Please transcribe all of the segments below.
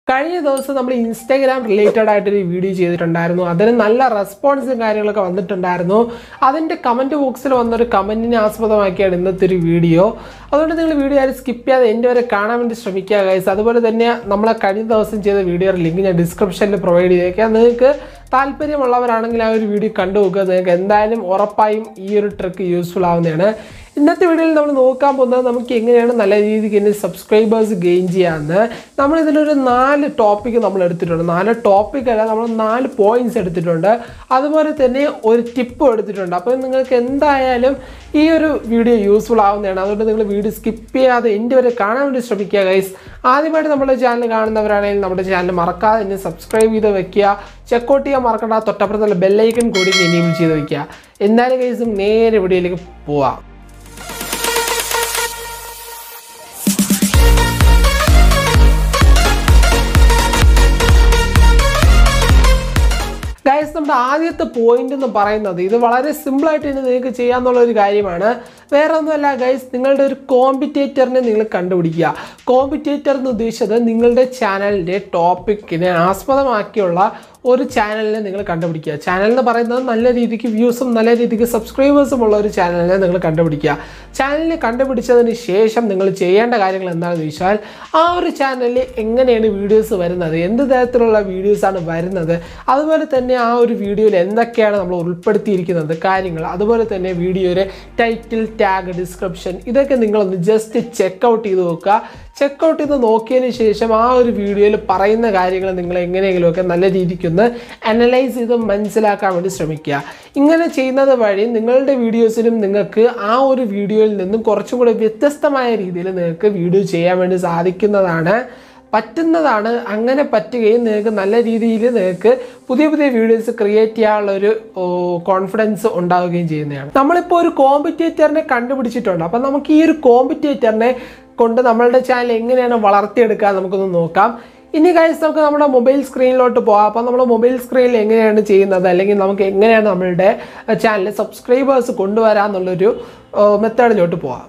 കഴിഞ്ഞ ദിവസം നമ്മൾ ഇൻസ്റ്റാഗ്രാം റിലേറ്റഡ് ആയിട്ടൊരു വീഡിയോ ചെയ്തിട്ടുണ്ടായിരുന്നു അതിന് നല്ല റെസ്പോൺസും കാര്യങ്ങളൊക്കെ വന്നിട്ടുണ്ടായിരുന്നു അതിൻ്റെ കമൻറ്റ് ബോക്സിൽ വന്നൊരു കമൻറ്റിനെ ആസ്പദമാക്കിയാണ് ഇന്നത്തെ ഒരു വീഡിയോ അതുകൊണ്ട് നിങ്ങൾ വീഡിയോ ആരും സ്കിപ്പ് ചെയ്യാതെ എൻ്റെ വരെ കാണാൻ വേണ്ടി ശ്രമിക്കുക ഗൈസ് അതുപോലെ തന്നെ നമ്മളെ കഴിഞ്ഞ ദിവസം ചെയ്ത വീഡിയോയുടെ ലിങ്ക് ഞാൻ ഡിസ്ക്രിപ്ഷനിൽ പ്രൊവൈഡ് ചെയ്തേക്കാം നിങ്ങൾക്ക് താല്പര്യമുള്ളവരാണെങ്കിൽ ആ ഒരു വീഡിയോ കണ്ടു നോക്കുക നിങ്ങൾക്ക് എന്തായാലും ഉറപ്പായും ഈ ഒരു ട്രിക്ക് യൂസ്ഫുൾ ആവുന്നതാണ് ഇന്നത്തെ വീഡിയോയിൽ നമ്മൾ നോക്കാൻ പോകുന്നത് നമുക്ക് എങ്ങനെയാണ് നല്ല രീതിക്ക് തന്നെ സബ്സ്ക്രൈബേഴ്സ് ഗെയിൻ ചെയ്യാമെന്ന് നമ്മൾ ഇതിലൊരു നാല് ടോപ്പിക്ക് നമ്മൾ എടുത്തിട്ടുണ്ട് നാല് ടോപ്പിക് അല്ല നമ്മൾ നാല് പോയിന്റ്സ് എടുത്തിട്ടുണ്ട് അതുപോലെ തന്നെ ഒരു ടിപ്പും എടുത്തിട്ടുണ്ട് അപ്പോൾ നിങ്ങൾക്ക് എന്തായാലും ഈ ഒരു വീഡിയോ യൂസ്ഫുൾ ആവുന്നതാണ് അതുകൊണ്ട് നിങ്ങൾ വീഡിയോ സ്കിപ്പ് ചെയ്യാതെ എൻ്റെ വരെ കാണാൻ വേണ്ടി ശ്രമിക്കുക ഗൈസ് ആദ്യമായിട്ട് നമ്മുടെ ചാനൽ കാണുന്നവരാണെങ്കിൽ നമ്മുടെ ചാനൽ മറക്കാതെ തന്നെ സബ്സ്ക്രൈബ് ചെയ്ത് വെക്കുക ചെക്കൗട്ട് ചെയ്യാൻ മറക്കണ്ട തൊട്ടപ്പുറത്തുള്ള ബെല്ലൈക്കൺ കൂടി എനേബിൾ ചെയ്ത് വെക്കുക എന്തായാലും ഗൈസും നേരെ വീഡിയോയിലേക്ക് പോവാം ഗൈസ് നമ്മുടെ ആദ്യത്തെ പോയിന്റ് എന്ന് പറയുന്നത് ഇത് വളരെ സിമ്പിളായിട്ട് തന്നെ നിങ്ങൾക്ക് ചെയ്യാന്നുള്ള ഒരു കാര്യമാണ് വേറെ ഒന്നുമല്ല ഗൈസ് നിങ്ങളുടെ ഒരു കോമ്പറ്റേറ്ററിനെ നിങ്ങൾ കണ്ടുപിടിക്കുക കോമ്പറ്റേറ്റർ എന്ന് ഉദ്ദേശിച്ചത് നിങ്ങളുടെ ചാനലിൻ്റെ ടോപ്പിക്കിനെ ആസ്പദമാക്കിയുള്ള ഒരു ചാനലിനെ നിങ്ങൾ കണ്ടുപിടിക്കുക ചാനൽ എന്ന് പറയുന്നത് നല്ല രീതിക്ക് വ്യൂസും നല്ല രീതിക്ക് സബ്സ്ക്രൈബേഴ്സും ഉള്ള ഒരു ചാനലിനെ നിങ്ങൾ കണ്ടുപിടിക്കുക ചാനലിനെ കണ്ടുപിടിച്ചതിന് ശേഷം നിങ്ങൾ ചെയ്യേണ്ട കാര്യങ്ങൾ എന്താണെന്ന് ചോദിച്ചാൽ ആ ഒരു ചാനലിൽ എങ്ങനെയാണ് വീഡിയോസ് വരുന്നത് എന്ത് തരത്തിലുള്ള വീഡിയോസാണ് വരുന്നത് അതുപോലെ തന്നെ ആ ഒരു വീഡിയോയിൽ എന്തൊക്കെയാണ് നമ്മൾ ഉൾപ്പെടുത്തിയിരിക്കുന്നത് കാര്യങ്ങൾ അതുപോലെ തന്നെ വീഡിയോയുടെ ടൈറ്റിൽ ടാഗ് ഡിസ്ക്രിപ്ഷൻ ഇതൊക്കെ നിങ്ങളൊന്ന് ജസ്റ്റ് ചെക്ക് ഔട്ട് ചെയ്ത് നോക്കുക ചെക്ക് ഔട്ട് ചെയ്ത് നോക്കിയതിന് ശേഷം ആ ഒരു വീഡിയോയിൽ പറയുന്ന കാര്യങ്ങൾ നിങ്ങൾ എങ്ങനെയെങ്കിലുമൊക്കെ നല്ല രീതിക്കൊന്ന് അനലൈസ് ചെയ്ത് മനസ്സിലാക്കാൻ വേണ്ടി ശ്രമിക്കുക ഇങ്ങനെ ചെയ്യുന്നത് വഴി നിങ്ങളുടെ വീഡിയോസിലും നിങ്ങൾക്ക് ആ ഒരു വീഡിയോയിൽ നിന്നും കുറച്ചും കൂടെ വ്യത്യസ്തമായ രീതിയിൽ നിങ്ങൾക്ക് വീഡിയോ ചെയ്യാൻ വേണ്ടി സാധിക്കുന്നതാണ് പറ്റുന്നതാണ് അങ്ങനെ പറ്റുകയും നിങ്ങൾക്ക് നല്ല രീതിയിൽ നിങ്ങൾക്ക് പുതിയ പുതിയ വീഡിയോസ് ക്രിയേറ്റ് ചെയ്യാനുള്ള ഒരു കോൺഫിഡൻസ് ഉണ്ടാവുകയും ചെയ്യുന്നതാണ് നമ്മളിപ്പോൾ ഒരു കോമ്പറ്റേറ്ററിനെ കണ്ടുപിടിച്ചിട്ടുണ്ട് അപ്പം നമുക്ക് ഈ ഒരു കോമ്പറ്റേറ്ററിനെ കൊണ്ട് നമ്മളുടെ ചാനൽ എങ്ങനെയാണ് വളർത്തിയെടുക്കുക നമുക്കൊന്ന് നോക്കാം ഇനി കാര്യം നമുക്ക് നമ്മുടെ മൊബൈൽ സ്ക്രീനിലോട്ട് പോകാം അപ്പോൾ നമ്മൾ മൊബൈൽ സ്ക്രീനിൽ എങ്ങനെയാണ് ചെയ്യുന്നത് അല്ലെങ്കിൽ നമുക്ക് എങ്ങനെയാണ് നമ്മളുടെ ചാനലിൽ സബ്സ്ക്രൈബേഴ്സ് കൊണ്ടുവരാമെന്നുള്ളൊരു മെത്തേഡിലോട്ട് പോകാം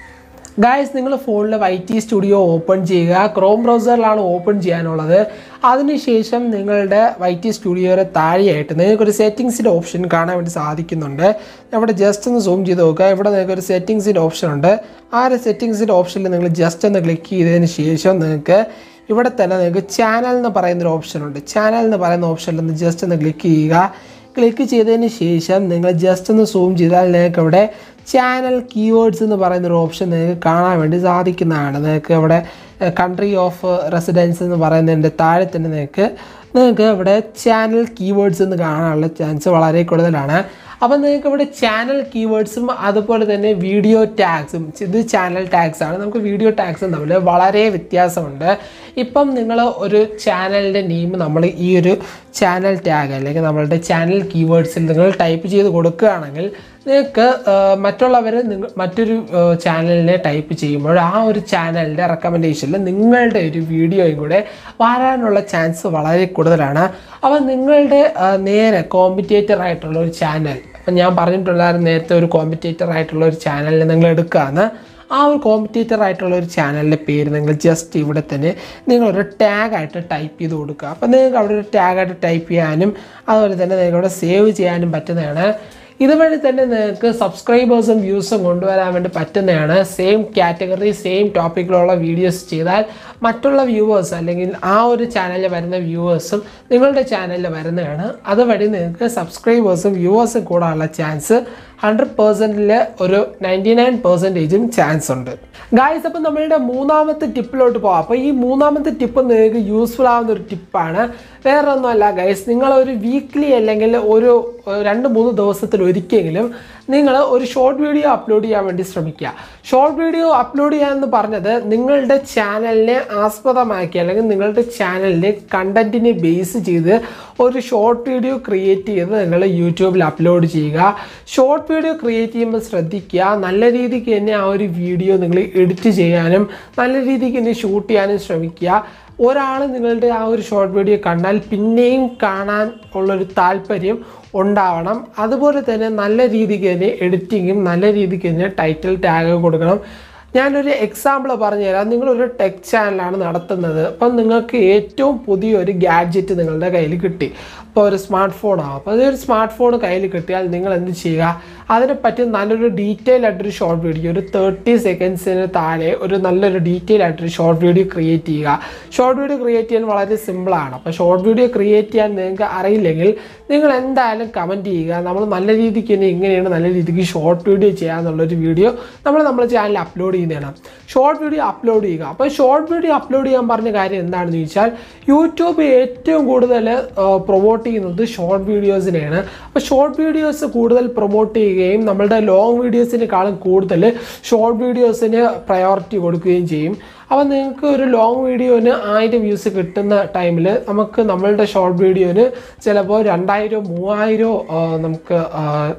ഗായ്സ് നിങ്ങൾ ഫോണിൽ വൈ ടി സ്റ്റുഡിയോ ഓപ്പൺ ചെയ്യുക ക്രോം ബ്രൗസറിലാണ് ഓപ്പൺ ചെയ്യാനുള്ളത് അതിനുശേഷം നിങ്ങളുടെ വൈ ടി സ്റ്റുഡിയോയുടെ താഴെയായിട്ട് നിങ്ങൾക്കൊരു സെറ്റിങ്സിൻ്റെ ഓപ്ഷൻ കാണാൻ വേണ്ടി സാധിക്കുന്നുണ്ട് അവിടെ ജസ്റ്റ് ഒന്ന് സൂം ചെയ്ത് നോക്കുക ഇവിടെ നിങ്ങൾക്കൊരു സെറ്റിങ്സിൻ്റെ ഓപ്ഷൻ ഉണ്ട് ആ ഒരു സെറ്റിങ്സിൻ്റെ ഓപ്ഷനിൽ നിങ്ങൾ ജസ്റ്റ് ഒന്ന് ക്ലിക്ക് ചെയ്തതിന് ശേഷം നിങ്ങൾക്ക് ഇവിടെ തന്നെ നിങ്ങൾക്ക് ചാനൽ എന്ന് പറയുന്നൊരു ഓപ്ഷൻ ഉണ്ട് ചാനൽ എന്ന് പറയുന്ന ഓപ്ഷനിൽ ഒന്ന് ജസ്റ്റ് ഒന്ന് ക്ലിക്ക് ചെയ്യുക ക്ലിക്ക് ചെയ്തതിന് ശേഷം നിങ്ങൾ ജസ്റ്റ് ഒന്ന് സൂം ചെയ്താൽ നിങ്ങൾക്ക് ഇവിടെ ചാനൽ കീവേഡ്സ് എന്ന് പറയുന്നൊരു ഓപ്ഷൻ നിങ്ങൾക്ക് കാണാൻ വേണ്ടി സാധിക്കുന്നതാണ് നിങ്ങൾക്ക് ഇവിടെ കൺട്രി ഓഫ് റെസിഡൻസ് എന്ന് പറയുന്നതിൻ്റെ താഴെ തന്നെ നിങ്ങൾക്ക് നിങ്ങൾക്ക് ഇവിടെ ചാനൽ കീവേഡ്സ് എന്ന് കാണാനുള്ള ചാൻസ് വളരെ കൂടുതലാണ് അപ്പം നിങ്ങൾക്ക് ഇവിടെ ചാനൽ കീവേഡ്സും അതുപോലെ തന്നെ വീഡിയോ ടാഗ്സും ഇത് ചാനൽ ടാഗ്സ് ആണ് നമുക്ക് വീഡിയോ ടാഗ്സും തമ്മിൽ വളരെ വ്യത്യാസമുണ്ട് ഇപ്പം നിങ്ങൾ ഒരു ചാനലിൻ്റെ നെയിം നമ്മൾ ഈ ഒരു ചാനൽ ടാഗ് അല്ലെങ്കിൽ നമ്മളുടെ ചാനൽ കീവേഡ്സിൽ നിങ്ങൾ ടൈപ്പ് ചെയ്ത് കൊടുക്കുകയാണെങ്കിൽ നിങ്ങൾക്ക് മറ്റുള്ളവർ നിങ്ങൾ മറ്റൊരു ചാനലിനെ ടൈപ്പ് ചെയ്യുമ്പോൾ ആ ഒരു ചാനലിൻ്റെ റെക്കമെൻഡേഷനിൽ നിങ്ങളുടെ ഒരു വീഡിയോയും കൂടെ വരാനുള്ള ചാൻസ് വളരെ കൂടുതലാണ് അപ്പോൾ നിങ്ങളുടെ നേരെ കോമ്പറ്റേറ്റർ ആയിട്ടുള്ള ഒരു ചാനൽ അപ്പം ഞാൻ പറഞ്ഞിട്ടുണ്ടായിരുന്നു നേരത്തെ ഒരു കോമ്പറ്റേറ്റർ ആയിട്ടുള്ള ഒരു ചാനലിൽ നിങ്ങൾ എടുക്കുകയാണ് ആ ഒരു കോമ്പറ്റേറ്റർ ആയിട്ടുള്ള ഒരു ചാനലിൻ്റെ പേര് നിങ്ങൾ ജസ്റ്റ് ഇവിടെ തന്നെ നിങ്ങളൊരു ടാഗായിട്ട് ടൈപ്പ് ചെയ്ത് കൊടുക്കുക അപ്പോൾ നിങ്ങൾക്ക് അവിടെ ഒരു ടാഗായിട്ട് ടൈപ്പ് ചെയ്യാനും അതുപോലെ തന്നെ നിങ്ങൾക്ക് അവിടെ സേവ് ചെയ്യാനും പറ്റുന്നതാണ് ഇതുവഴി തന്നെ നിങ്ങൾക്ക് സബ്സ്ക്രൈബേഴ്സും വ്യൂസും കൊണ്ടുവരാൻ വേണ്ടി പറ്റുന്നതാണ് സെയിം കാറ്റഗറി സെയിം ടോപ്പിക്കിലുള്ള വീഡിയോസ് ചെയ്താൽ മറ്റുള്ള വ്യൂവേഴ്സ് അല്ലെങ്കിൽ ആ ഒരു ചാനലിൽ വരുന്ന വ്യൂവേഴ്സും നിങ്ങളുടെ ചാനലിൽ വരുന്നതാണ് അതുവഴി നിങ്ങൾക്ക് സബ്സ്ക്രൈബേഴ്സും വ്യൂവേഴ്സും കൂടാനുള്ള ചാൻസ് ഹൺഡ്രഡ് പേഴ്സൻറ്റിൽ ഒരു നയൻറ്റി നയൻ പെർസെൻറ്റേജും ചാൻസ് ഉണ്ട് ഗായ്സ് അപ്പം നമ്മളുടെ മൂന്നാമത്തെ ടിപ്പിലോട്ട് പോകാം അപ്പോൾ ഈ മൂന്നാമത്തെ ടിപ്പ് നിങ്ങൾക്ക് യൂസ്ഫുൾ ആവുന്ന ഒരു ടിപ്പാണ് വേറെ ഒന്നുമല്ല ഗൈസ് നിങ്ങൾ ഒരു വീക്ക്ലി അല്ലെങ്കിൽ ഒരു രണ്ട് മൂന്ന് ദിവസത്തിൽ ഒരിക്കലെങ്കിലും നിങ്ങൾ ഒരു ഷോർട്ട് വീഡിയോ അപ്ലോഡ് ചെയ്യാൻ വേണ്ടി ശ്രമിക്കുക ഷോർട്ട് വീഡിയോ അപ്ലോഡ് ചെയ്യാമെന്ന് പറഞ്ഞത് നിങ്ങളുടെ ചാനലിനെ ആസ്പദമാക്കി അല്ലെങ്കിൽ നിങ്ങളുടെ ചാനലിൻ്റെ കണ്ടൻറ്റിനെ ബേസ് ചെയ്ത് ഒരു ഷോർട്ട് വീഡിയോ ക്രിയേറ്റ് ചെയ്ത് നിങ്ങൾ യൂട്യൂബിൽ അപ്ലോഡ് ചെയ്യുക ഷോർട്ട് വീഡിയോ ക്രിയേറ്റ് ചെയ്യുമ്പോൾ ശ്രദ്ധിക്കുക നല്ല രീതിക്ക് തന്നെ ആ ഒരു വീഡിയോ നിങ്ങൾ എഡിറ്റ് ചെയ്യാനും നല്ല രീതിക്ക് തന്നെ ഷൂട്ട് ചെയ്യാനും ശ്രമിക്കുക ഒരാൾ നിങ്ങളുടെ ആ ഒരു ഷോർട്ട് വീഡിയോ കണ്ടാൽ പിന്നെയും കാണാൻ ഉള്ളൊരു താല്പര്യം ഉണ്ടാവണം അതുപോലെ തന്നെ നല്ല രീതിക്ക് തന്നെ എഡിറ്റിങ്ങും നല്ല രീതിക്ക് തന്നെ ടൈറ്റിൽ ടാഗ് കൊടുക്കണം ഞാനൊരു എക്സാമ്പിൾ പറഞ്ഞു തരാം നിങ്ങളൊരു ടെക് ചാനലാണ് നടത്തുന്നത് അപ്പം നിങ്ങൾക്ക് ഏറ്റവും പുതിയൊരു ഗാഡ്ജറ്റ് നിങ്ങളുടെ കയ്യിൽ കിട്ടി അപ്പോൾ ഒരു സ്മാർട്ട് ഫോൺ ആവും അപ്പോൾ അതൊരു സ്മാർട്ട് ഫോൺ കയ്യിൽ കിട്ടിയാൽ നിങ്ങൾ എന്ത് ചെയ്യുക അതിനെപ്പറ്റി നല്ലൊരു ഡീറ്റെയിൽ ആയിട്ടൊരു ഷോർട്ട് വീഡിയോ ഒരു തേർട്ടി സെക്കൻഡ്സിന് താഴെ ഒരു നല്ലൊരു ഡീറ്റെയിൽ ആയിട്ടൊരു ഷോർട്ട് വീഡിയോ ക്രിയേറ്റ് ചെയ്യുക ഷോർട്ട് വീഡിയോ ക്രിയേറ്റ് ചെയ്യാൻ വളരെ സിമ്പിളാണ് അപ്പോൾ ഷോർട്ട് വീഡിയോ ക്രിയേറ്റ് ചെയ്യാൻ നിങ്ങൾക്ക് അറിയില്ലെങ്കിൽ നിങ്ങൾ എന്തായാലും കമൻറ്റ് ചെയ്യുക നമ്മൾ നല്ല രീതിക്ക് തന്നെ ഇങ്ങനെയാണ് നല്ല രീതിക്ക് ഷോർട്ട് വീഡിയോ ചെയ്യുക എന്നുള്ളൊരു വീഡിയോ നമ്മൾ നമ്മുടെ ചാനലിൽ അപ്ലോഡ് ചെയ്യുന്നതാണ് ഷോർട്ട് വീഡിയോ അപ്ലോഡ് ചെയ്യുക അപ്പോൾ ഷോർട്ട് വീഡിയോ അപ്ലോഡ് ചെയ്യാൻ പറഞ്ഞ കാര്യം എന്താണെന്ന് ചോദിച്ചാൽ യൂട്യൂബ് ഏറ്റവും കൂടുതൽ പ്രൊമോട്ട് ചെയ്യുന്നത് ഷോർട്ട് വീഡിയോസിനെയാണ് അപ്പോൾ ഷോർട്ട് വീഡിയോസ് കൂടുതൽ പ്രൊമോട്ട് ചെയ്യുകയും നമ്മളുടെ ലോങ് വീഡിയോസിനേക്കാളും കൂടുതൽ ഷോർട്ട് വീഡിയോസിന് പ്രയോറിറ്റി കൊടുക്കുകയും ചെയ്യും അപ്പോൾ നിങ്ങൾക്ക് ഒരു ലോങ് വീഡിയോന് ആയിരം വ്യൂസ് കിട്ടുന്ന ടൈമിൽ നമുക്ക് നമ്മളുടെ ഷോർട്ട് വീഡിയോന് ചിലപ്പോൾ രണ്ടായിരം മൂവായിരം നമുക്ക് ആ,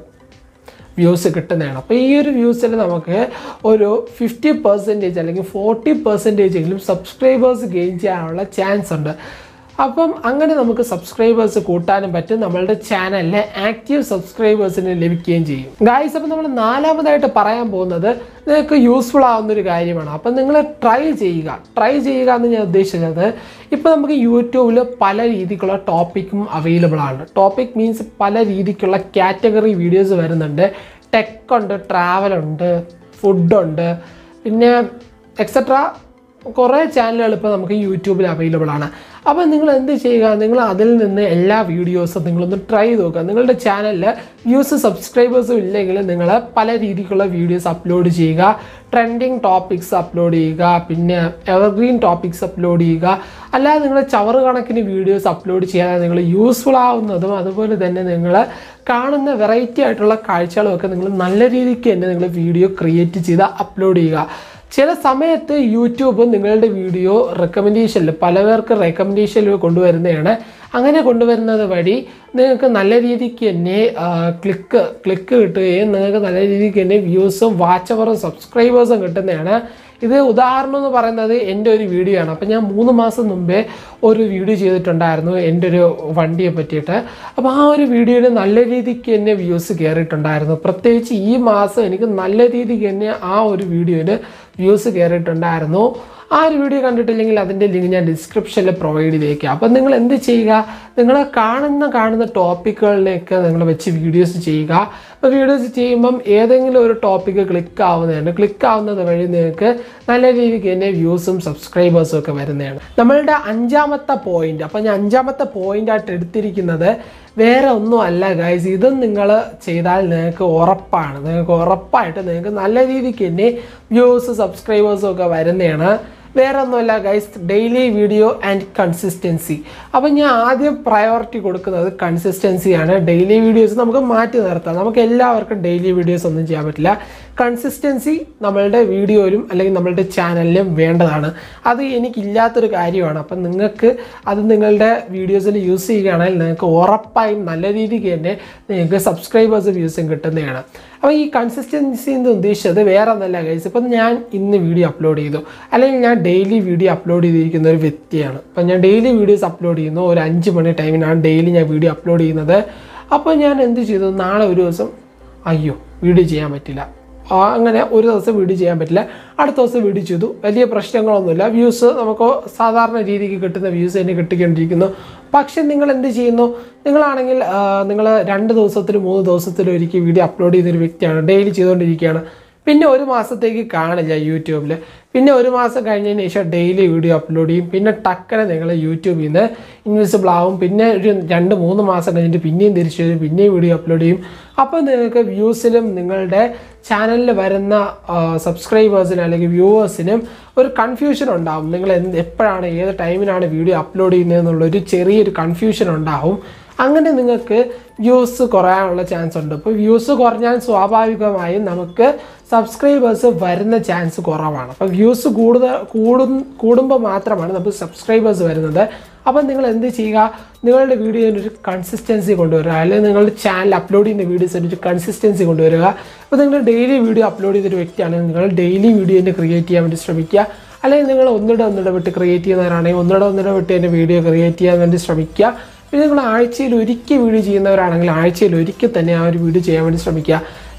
വ്യൂസ് കിട്ടുന്നതാണ് അപ്പോൾ ഈ ഒരു വ്യൂസിൽ നമുക്ക് ഒരു ഫിഫ്റ്റി പെർസെൻറ്റേജ് അല്ലെങ്കിൽ ഫോർട്ടി പെർസെൻറ്റേജ് എങ്കിലും സബ്സ്ക്രൈബേഴ്സ് ഗെയിൻ ചെയ്യാനുള്ള ചാൻസ് ഉണ്ട് അപ്പം അങ്ങനെ നമുക്ക് സബ്സ്ക്രൈബേഴ്സ് കൂട്ടാനും പറ്റും നമ്മളുടെ ചാനലിലെ ആക്റ്റീവ് സബ്സ്ക്രൈബേഴ്സിന് ലഭിക്കുകയും ചെയ്യും ഗായ്സ് അപ്പം നമ്മൾ നാലാമതായിട്ട് പറയാൻ പോകുന്നത് നിങ്ങൾക്ക് യൂസ്ഫുൾ ആവുന്ന ഒരു കാര്യമാണ് അപ്പം നിങ്ങൾ ട്രൈ ചെയ്യുക ട്രൈ ചെയ്യുക എന്ന് ഞാൻ ഉദ്ദേശിച്ചത് ഇപ്പോൾ നമുക്ക് യൂട്യൂബിൽ പല രീതിക്കുള്ള ടോപ്പിക്കും അവൈലബിൾ ആണ് ടോപ്പിക് മീൻസ് പല രീതിക്കുള്ള കാറ്റഗറി വീഡിയോസ് വരുന്നുണ്ട് ടെക് ഉണ്ട് ട്രാവൽ ഉണ്ട് ഫുഡുണ്ട് പിന്നെ എക്സെട്ര കുറേ ചാനലുകൾ ഇപ്പോൾ നമുക്ക് യൂട്യൂബിൽ അവൈലബിൾ ആണ് അപ്പോൾ നിങ്ങൾ എന്ത് ചെയ്യുക നിങ്ങൾ അതിൽ നിന്ന് എല്ലാ വീഡിയോസും നിങ്ങളൊന്ന് ട്രൈ ചെയ്ത് നോക്കുക നിങ്ങളുടെ ചാനലിൽ വ്യൂസ് സബ്സ്ക്രൈബേഴ്സും ഇല്ലെങ്കിൽ നിങ്ങൾ പല രീതിക്കുള്ള വീഡിയോസ് അപ്ലോഡ് ചെയ്യുക ട്രെൻഡിങ് ടോപ്പിക്സ് അപ്ലോഡ് ചെയ്യുക പിന്നെ എവർഗ്രീൻ ടോപ്പിക്സ് അപ്ലോഡ് ചെയ്യുക അല്ലാതെ നിങ്ങൾ ചവറ് കണക്കിന് വീഡിയോസ് അപ്ലോഡ് ചെയ്യാതെ നിങ്ങൾ യൂസ്ഫുൾ ആവുന്നതും അതുപോലെ തന്നെ നിങ്ങൾ കാണുന്ന വെറൈറ്റി ആയിട്ടുള്ള കാഴ്ചകളും ഒക്കെ നിങ്ങൾ നല്ല രീതിക്ക് തന്നെ നിങ്ങൾ വീഡിയോ ക്രിയേറ്റ് ചെയ്ത് അപ്ലോഡ് ചെയ്യുക ചില സമയത്ത് യൂട്യൂബ് നിങ്ങളുടെ വീഡിയോ റെക്കമെൻഡേഷനിൽ പല പേർക്ക് റെക്കമെൻഡേഷനിൽ കൊണ്ടുവരുന്നതാണ് അങ്ങനെ കൊണ്ടുവരുന്നത് വഴി നിങ്ങൾക്ക് നല്ല രീതിക്ക് തന്നെ ക്ലിക്ക് ക്ലിക്ക് കിട്ടുകയും നിങ്ങൾക്ക് നല്ല രീതിക്ക് തന്നെ വ്യൂസും വാച്ച് അവറും സബ്സ്ക്രൈബേഴ്സും കിട്ടുന്നതാണ് ഇത് ഉദാഹരണം എന്ന് പറയുന്നത് എൻ്റെ ഒരു വീഡിയോ ആണ് അപ്പം ഞാൻ മൂന്ന് മാസം മുമ്പേ ഒരു വീഡിയോ ചെയ്തിട്ടുണ്ടായിരുന്നു എൻ്റെ ഒരു വണ്ടിയെ പറ്റിയിട്ട് അപ്പോൾ ആ ഒരു വീഡിയോയിൽ നല്ല രീതിക്ക് തന്നെ വ്യൂസ് കയറിയിട്ടുണ്ടായിരുന്നു പ്രത്യേകിച്ച് ഈ മാസം എനിക്ക് നല്ല രീതിക്ക് തന്നെ ആ ഒരു വീഡിയോയിൽ വ്യൂസ് കയറിയിട്ടുണ്ടായിരുന്നു ആ ഒരു വീഡിയോ കണ്ടിട്ടില്ലെങ്കിൽ അതിൻ്റെ ലിങ്ക് ഞാൻ ഡിസ്ക്രിപ്ഷനിൽ പ്രൊവൈഡ് ചെയ്തേക്കാം അപ്പം നിങ്ങൾ എന്ത് ചെയ്യുക നിങ്ങൾ കാണുന്ന കാണുന്ന ടോപ്പിക്കുകളിലേക്ക് നിങ്ങൾ വെച്ച് വീഡിയോസ് ചെയ്യുക അപ്പോൾ വീഡിയോസ് ചെയ്യുമ്പം ഏതെങ്കിലും ഒരു ടോപ്പിക്ക് ക്ലിക്ക് ആവുന്നതാണ് ക്ലിക്ക് ആവുന്നത് വഴി നിങ്ങൾക്ക് നല്ല രീതിക്ക് തന്നെ വ്യൂസും സബ്സ്ക്രൈബേഴ്സും ഒക്കെ വരുന്നതാണ് നമ്മളുടെ അഞ്ചാമത്തെ പോയിന്റ് അപ്പം ഞാൻ അഞ്ചാമത്തെ പോയിന്റ് ആയിട്ട് എടുത്തിരിക്കുന്നത് വേറെ ഒന്നും അല്ല ഗൈസ് ഇതും നിങ്ങൾ ചെയ്താൽ നിങ്ങൾക്ക് ഉറപ്പാണ് നിങ്ങൾക്ക് ഉറപ്പായിട്ട് നിങ്ങൾക്ക് നല്ല രീതിക്ക് തന്നെ വ്യൂസ് സബ്സ്ക്രൈബേഴ്സും ഒക്കെ വരുന്നതാണ് വേറെ ഒന്നുമല്ല guys daily video and consistency അപ്പം ഞാൻ ആദ്യം പ്രയോറിറ്റി കൊടുക്കുന്നത് കൺസിസ്റ്റൻസിയാണ് ഡെയിലി വീഡിയോസ് നമുക്ക് മാറ്റി നിർത്താം നമുക്ക് എല്ലാവർക്കും ഡെയിലി വീഡിയോസ് ഒന്നും ചെയ്യാൻ പറ്റില്ല കൺസിസ്റ്റൻസി നമ്മളുടെ വീഡിയോയിലും അല്ലെങ്കിൽ നമ്മളുടെ ചാനലിലും വേണ്ടതാണ് അത് എനിക്കില്ലാത്തൊരു കാര്യമാണ് അപ്പം നിങ്ങൾക്ക് അത് നിങ്ങളുടെ വീഡിയോസിൽ യൂസ് ചെയ്യുകയാണെങ്കിൽ നിങ്ങൾക്ക് ഉറപ്പായും നല്ല രീതിക്ക് തന്നെ നിങ്ങൾക്ക് സബ്സ്ക്രൈബേഴ്സ് വ്യൂസും കിട്ടുന്നതാണ് അപ്പോൾ ഈ കൺസിസ്റ്റൻസി എന്ന് ഉദ്ദേശിച്ചത് വേറെ ഒന്നല്ല ഗൈസ് ഇപ്പം ഞാൻ ഇന്ന് വീഡിയോ അപ്ലോഡ് ചെയ്തു അല്ലെങ്കിൽ ഞാൻ ഡെയിലി വീഡിയോ അപ്ലോഡ് ചെയ്തിരിക്കുന്ന ഒരു വ്യക്തിയാണ് അപ്പം ഞാൻ ഡെയിലി വീഡിയോസ് അപ്ലോഡ് ചെയ്യുന്നു ഒരു അഞ്ച് മണി ടൈമിനാണ് ഡെയിലി ഞാൻ വീഡിയോ അപ്ലോഡ് ചെയ്യുന്നത് അപ്പോൾ ഞാൻ എന്ത് ചെയ്തു നാളെ ഒരു ദിവസം അയ്യോ വീഡിയോ ചെയ്യാൻ പറ്റില്ല ആ, അങ്ങനെ ഒരു ദിവസം വീഡിയോ ചെയ്യാൻ പറ്റില്ല അടുത്ത ദിവസം വീഡിയോ ചെയ്തു വലിയ പ്രശ്നങ്ങളൊന്നുമില്ല വ്യൂസ് നമുക്ക് സാധാരണ രീതിക്ക് കിട്ടുന്ന വ്യൂസ് തന്നെ കിട്ടിക്കൊണ്ടിരിക്കുന്നു പക്ഷെ നിങ്ങൾ എന്ത് ചെയ്യുന്നു നിങ്ങളാണെങ്കിൽ നിങ്ങൾ രണ്ട് ദിവസത്തിലും മൂന്ന് ദിവസത്തിലും ഒരിക്കൽ വീഡിയോ അപ്ലോഡ് ചെയ്യുന്നൊരു വ്യക്തിയാണ് ഡെയിലി ചെയ്തുകൊണ്ടിരിക്കുകയാണ് പിന്നെ ഒരു മാസത്തേക്ക് കാണില്ല യൂട്യൂബിൽ പിന്നെ ഒരു മാസം കഴിഞ്ഞതിന് ശേഷം ഡെയിലി വീഡിയോ അപ്ലോഡ് ചെയ്യും പിന്നെ ടക്കനെ നിങ്ങൾ യൂട്യൂബിൽ നിന്ന് ഇൻവിസിബിൾ ആവും പിന്നെ ഒരു രണ്ട് മൂന്ന് മാസം കഴിഞ്ഞിട്ട് പിന്നെയും തിരിച്ചു വരും പിന്നെയും വീഡിയോ അപ്ലോഡ് ചെയ്യും അപ്പോൾ നിങ്ങൾക്ക് വ്യൂസിലും നിങ്ങളുടെ ചാനലിൽ വരുന്ന സബ്സ്ക്രൈബേഴ്സിനും അല്ലെങ്കിൽ വ്യൂവേഴ്സിനും ഒരു കൺഫ്യൂഷൻ ഉണ്ടാവും നിങ്ങൾ എന്ത് എപ്പോഴാണ് ഏത് ടൈമിനാണ് വീഡിയോ അപ്ലോഡ് ചെയ്യുന്നതെന്നുള്ളൊരു ചെറിയൊരു കൺഫ്യൂഷൻ ഉണ്ടാവും അങ്ങനെ നിങ്ങൾക്ക് വ്യൂസ് കുറയാനുള്ള ചാൻസ് ഉണ്ട് അപ്പോൾ വ്യൂസ് കുറഞ്ഞാൽ സ്വാഭാവികമായും നമുക്ക് സബ്സ്ക്രൈബേഴ്സ് വരുന്ന ചാൻസ് കുറവാണ് അപ്പോൾ വ്യൂസ് കൂടുതൽ കൂടും കൂടുമ്പോൾ മാത്രമാണ് നമുക്ക് സബ്സ്ക്രൈബേഴ്സ് വരുന്നത് അപ്പം നിങ്ങൾ എന്ത് ചെയ്യുക നിങ്ങളുടെ വീഡിയോയിൽ ഒരു കൺസിസ്റ്റൻസി കൊണ്ടുവരിക അല്ലെങ്കിൽ നിങ്ങളുടെ ചാനൽ അപ്ലോഡ് ചെയ്യുന്ന വീഡിയോസിന് ഒരു കൺസിസ്റ്റൻസി കൊണ്ടുവരിക അപ്പോൾ നിങ്ങൾ ഡെയിലി വീഡിയോ അപ്ലോഡ് ചെയ്തൊരു വ്യക്തിയാണെങ്കിൽ നിങ്ങൾ ഡെയിലി വീഡിയോ ക്രിയേറ്റ് ചെയ്യാൻ വേണ്ടി ശ്രമിക്കുക അല്ലെങ്കിൽ നിങ്ങൾ ഒന്നിടെ ഒന്നിടെ വിട്ട് ക്രിയേറ്റ് ചെയ്യുന്നവരാണെങ്കിൽ ഒന്നിടെ ഒന്നിടെ വിട്ട് തന്നെ വീഡിയോ ക്രിയേറ്റ് ചെയ്യാൻ വേണ്ടി ശ്രമിക്കുക പിന്നെ നിങ്ങൾ ആഴ്ചയിൽ ഒരിക്കൽ വീഡിയോ ചെയ്യുന്നവരാണെങ്കിൽ ആഴ്ചയിൽ ഒരിക്കൽ തന്നെ ആ ഒരു വീഡിയോ ചെയ്യാൻ വേണ്ടി ശ്രമിക്കുക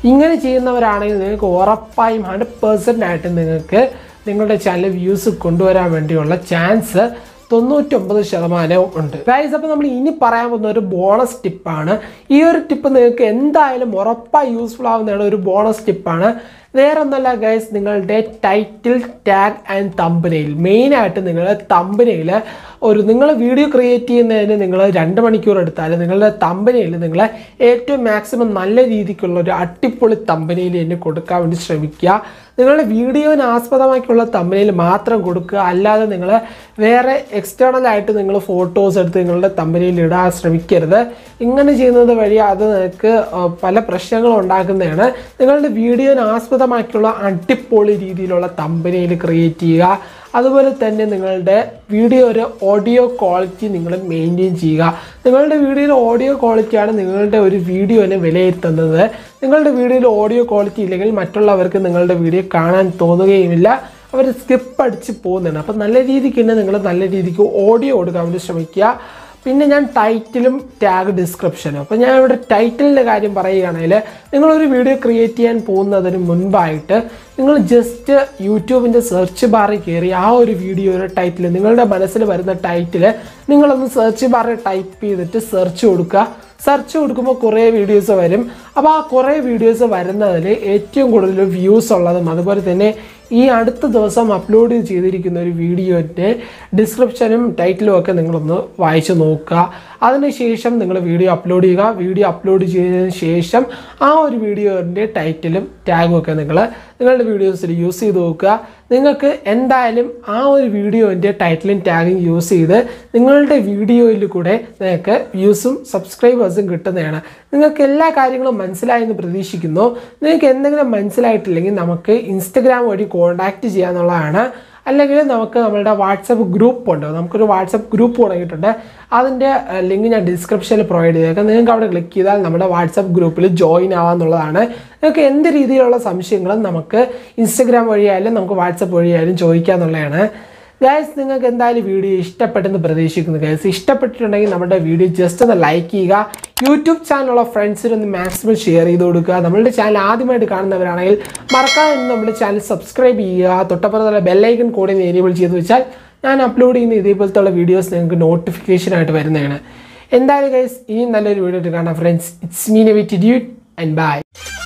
ഇങ്ങനെ ചെയ്യുന്നവരാണെങ്കിൽ നിങ്ങൾക്ക് ഉറപ്പായും ഹൺഡ്രഡ് പേഴ്സൻ്റ് ആയിട്ട് നിങ്ങൾക്ക് നിങ്ങളുടെ ചാനൽ വ്യൂസ് കൊണ്ടുവരാൻ വേണ്ടിയുള്ള ചാൻസ് തൊണ്ണൂറ്റൊമ്പത് ശതമാനവും ഉണ്ട് ഗൈസ് അപ്പോൾ നമ്മൾ ഇനി പറയാൻ പോകുന്ന ഒരു ബോണസ് ടിപ്പാണ് ഈ ഒരു ടിപ്പ് നിങ്ങൾക്ക് എന്തായാലും ഉറപ്പായി യൂസ്ഫുൾ ആവുന്നതാണ് ഒരു ബോണസ് ടിപ്പാണ് വേറെ ഒന്നല്ല ഗൈസ് നിങ്ങളുടെ ടൈറ്റിൽ ടാഗ് ആൻഡ് തമ്പനയിൽ മെയിനായിട്ട് നിങ്ങളുടെ തമ്പനയിൽ ഒരു നിങ്ങൾ വീഡിയോ ക്രിയേറ്റ് ചെയ്യുന്നതിന് നിങ്ങൾ രണ്ട് മണിക്കൂർ എടുത്താൽ നിങ്ങളുടെ തമ്പനയിൽ നിങ്ങൾ ഏറ്റവും മാക്സിമം നല്ല രീതിക്കുള്ള ഒരു അട്ടിപ്പൊളി തമ്പനയിൽ തന്നെ കൊടുക്കാൻ വേണ്ടി ശ്രമിക്കുക നിങ്ങളുടെ വീഡിയോന് ആസ്പദമാക്കിയുള്ള തമ്പനയിൽ മാത്രം കൊടുക്കുക അല്ലാതെ നിങ്ങൾ വേറെ എക്സ്റ്റേണൽ ആയിട്ട് നിങ്ങൾ ഫോട്ടോസ് എടുത്ത് നിങ്ങളുടെ തമ്പനയിൽ ഇടാൻ ശ്രമിക്കരുത് ഇങ്ങനെ ചെയ്യുന്നത് വഴി അത് നിങ്ങൾക്ക് ആ, പല പ്രശ്നങ്ങളും ഉണ്ടാക്കുന്നതാണ് നിങ്ങളുടെ വീഡിയോന് ആസ്പദമാക്കിയുള്ള അടിപൊളി രീതിയിലുള്ള തമ്പനയിൽ ക്രിയേറ്റ് ചെയ്യുക അതുപോലെ തന്നെ നിങ്ങളുടെ വീഡിയോ ഒരു ഓഡിയോ ക്വാളിറ്റി നിങ്ങൾ മെയിൻറ്റെയിൻ ചെയ്യുക നിങ്ങളുടെ വീഡിയോയിൽ ഓഡിയോ ക്വാളിറ്റിയാണ് നിങ്ങളുടെ ഒരു വീഡിയോനെ വിലയിരുത്തുന്നത് നിങ്ങളുടെ വീഡിയോയിൽ ഓഡിയോ ക്വാളിറ്റി ഇല്ലെങ്കിൽ മറ്റുള്ളവർക്ക് നിങ്ങളുടെ വീഡിയോ കാണാൻ തോന്നുകയുമില്ല അവർ സ്കിപ്പ് അടിച്ച് പോകുന്നുണ്ട് അപ്പം നല്ല രീതിക്ക് തന്നെ നിങ്ങൾ നല്ല രീതിക്ക് ഓഡിയോ കൊടുക്കാൻ വേണ്ടി ശ്രമിക്കുക പിന്നെ ഞാൻ ടൈറ്റിലും ടാഗ് ഡിസ്ക്രിപ്ഷനും അപ്പോൾ ഞാൻ ഇവിടെ ടൈറ്റിലിൻ്റെ കാര്യം പറയുകയാണെങ്കിൽ നിങ്ങളൊരു വീഡിയോ ക്രിയേറ്റ് ചെയ്യാൻ പോകുന്നതിന് മുൻപായിട്ട് നിങ്ങൾ ജസ്റ്റ് യൂട്യൂബിൻ്റെ സെർച്ച് ബാറിൽ കയറി ആ ഒരു വീഡിയോയുടെ ടൈറ്റിൽ നിങ്ങളുടെ മനസ്സിൽ വരുന്ന ടൈറ്റിൽ നിങ്ങളൊന്ന് സെർച്ച് ബാറിൽ ടൈപ്പ് ചെയ്തിട്ട് സെർച്ച് കൊടുക്കുക സെർച്ച് കൊടുക്കുമ്പോൾ കുറേ വീഡിയോസ് വരും അപ്പോൾ ആ കുറേ വീഡിയോസ് വരുന്നതിൽ ഏറ്റവും കൂടുതൽ വ്യൂസ് ഉള്ളതും അതുപോലെ തന്നെ ഈ അടുത്ത ദിവസം അപ്ലോഡ് ചെയ്തിരിക്കുന്ന ഒരു വീഡിയോൻ്റെ ഡിസ്ക്രിപ്ഷനും ടൈറ്റിലും ഒക്കെ നിങ്ങളൊന്ന് വായിച്ച് നോക്കുക അതിനുശേഷം നിങ്ങൾ വീഡിയോ അപ്ലോഡ് ചെയ്യുക വീഡിയോ അപ്ലോഡ് ചെയ്തതിന് ശേഷം ആ ഒരു വീഡിയോൻ്റെ ടൈറ്റിലും ടാഗും ഒക്കെ നിങ്ങൾ നിങ്ങളുടെ വീഡിയോസിൽ യൂസ് ചെയ്ത് നോക്കുക നിങ്ങൾക്ക് എന്തായാലും ആ ഒരു വീഡിയോൻ്റെ ടൈറ്റിലും ടാഗും യൂസ് ചെയ്ത് നിങ്ങളുടെ വീഡിയോയിൽ കൂടെ നിങ്ങൾക്ക് വ്യൂസും സബ്സ്ക്രൈബേഴ്സും കിട്ടുന്നതാണ് നിങ്ങൾക്ക് എല്ലാ കാര്യങ്ങളും മനസ്സിലായെന്ന് പ്രതീക്ഷിക്കുന്നു നിങ്ങൾക്ക് എന്തെങ്കിലും മനസ്സിലായിട്ടില്ലെങ്കിൽ നമുക്ക് ഇൻസ്റ്റഗ്രാം വഴി കോൺടാക്റ്റ് ചെയ്യാന്നുള്ളതാണ് അല്ലെങ്കിൽ നമുക്ക് നമ്മളുടെ വാട്സപ്പ് ഗ്രൂപ്പ് ഉണ്ട് നമുക്കൊരു വാട്സപ്പ് ഗ്രൂപ്പ് തുടങ്ങിയിട്ടുണ്ട് അതിൻ്റെ ലിങ്ക് ഞാൻ ഡിസ്ക്രിപ്ഷനിൽ പ്രൊവൈഡ് ചെയ്തേക്കാം നിങ്ങൾക്ക് അവിടെ ക്ലിക്ക് ചെയ്താൽ നമ്മുടെ വാട്സപ്പ് ഗ്രൂപ്പിൽ ജോയിൻ ആവാന്നുള്ളതാണ് നിങ്ങൾക്ക് എന്ത് രീതിയിലുള്ള സംശയങ്ങളും നമുക്ക് ഇൻസ്റ്റഗ്രാം വഴിയായാലും നമുക്ക് വാട്സപ്പ് വഴിയായാലും ചോദിക്കാന്നുള്ളതാണ് ഗൈസ് നിങ്ങൾക്ക് എന്തായാലും വീഡിയോ ഇഷ്ടപ്പെട്ടെന്ന് പ്രതീക്ഷിക്കുന്നു ഗൈസ് ഇഷ്ടപ്പെട്ടിട്ടുണ്ടെങ്കിൽ നമ്മുടെ വീഡിയോ ജസ്റ്റ് ഒന്ന് ലൈക്ക് ചെയ്യുക യൂട്യൂബ് ചാനലുള്ള ഫ്രണ്ട്സിന് ഒന്ന് മാക്സിമം ഷെയർ ചെയ്ത് കൊടുക്കുക നമ്മളുടെ ചാനൽ ആദ്യമായിട്ട് കാണുന്നവരാണെങ്കിൽ മറക്കാതെ ഒന്ന് നമ്മുടെ ചാനൽ സബ്സ്ക്രൈബ് ചെയ്യുക തൊട്ടപ്പുറത്തുള്ള ബെല്ലൈക്കൺ കൂടി എനേബിൾ ചെയ്ത് വെച്ചാൽ ഞാൻ അപ്ലോഡ് ചെയ്യുന്ന ഇതേപോലത്തുള്ള വീഡിയോസ് നിങ്ങൾക്ക് നോട്ടിഫിക്കേഷൻ ആയിട്ട് വരുന്നതാണ് എന്തായാലും ഗൈസ് ഇനിയും നല്ലൊരു വീഡിയോ ആയിട്ട് കാണാം ഫ്രണ്ട്സ് ഇറ്റ്സ് മീൻ എ വിറ്റ് ഡ്യൂട്ട് ആൻഡ് ബൈ